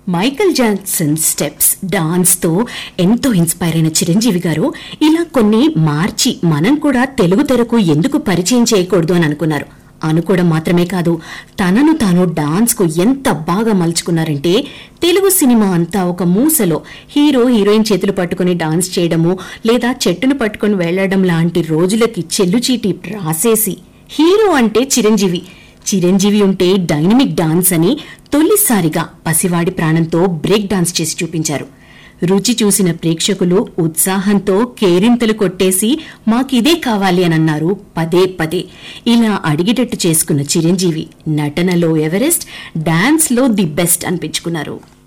Michael Jackson steps dance తో ఎంతో inspire అయిన చిరంజీవి గారు ఇలా కొన్ని మార్చి మనం కూడా తెలుగు తెరకు ఎందుకు పరిచయం చేయకూడదు అని అనుకున్నారు అనుకోవడం మాత్రమే కాదు తనను తాను డాన్స్ కు ఎంత బాగా మలుచుకున్నారంటే తెలుగు సినిమా అంతా ఒక మూసలో హీరో హీరోయిన్ చేతులు పట్టుకుని డాన్స్ చేయడము లేదా చెట్టును పట్టుకుని వెళ్లడం లాంటి రోజులకి చెల్లుచీటి రాసేసి హీరో అంటే చిరంజీవి చిరంజీవి ఉంటే డైనమిక్ డాన్స్ అని తొలిసారిగా పసివాడి ప్రాణంతో బ్రేక్ డాన్స్ చేసి చూపించారు రుచి చూసిన ప్రేక్షకులు ఉత్సాహంతో కేరింతలు కొట్టేసి మాకిదే కావాలి అని అన్నారు పదే పదే ఇలా అడిగేటట్టు చేసుకున్న చిరంజీవి నటనలో ఎవరెస్ట్ డాన్స్ లో ది బెస్ట్ అనిపించుకున్నారు